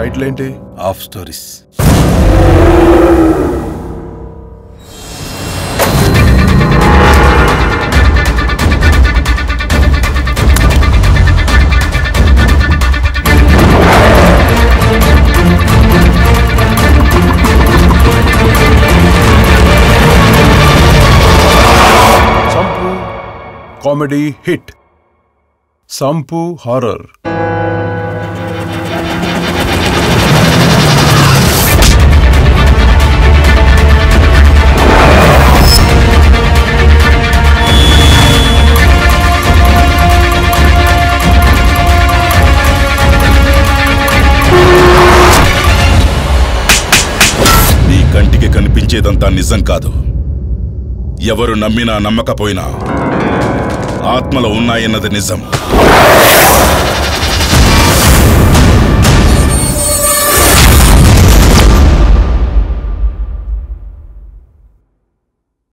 title ఏంటి of stories Sampu comedy hit Sampu horror నీ కంటికి కనిపించేదంతా నిజం కాదు ఎవరు నమ్మినా నమ్మకపోయినా ఆత్మలో ఉన్నాయన్నది నిజం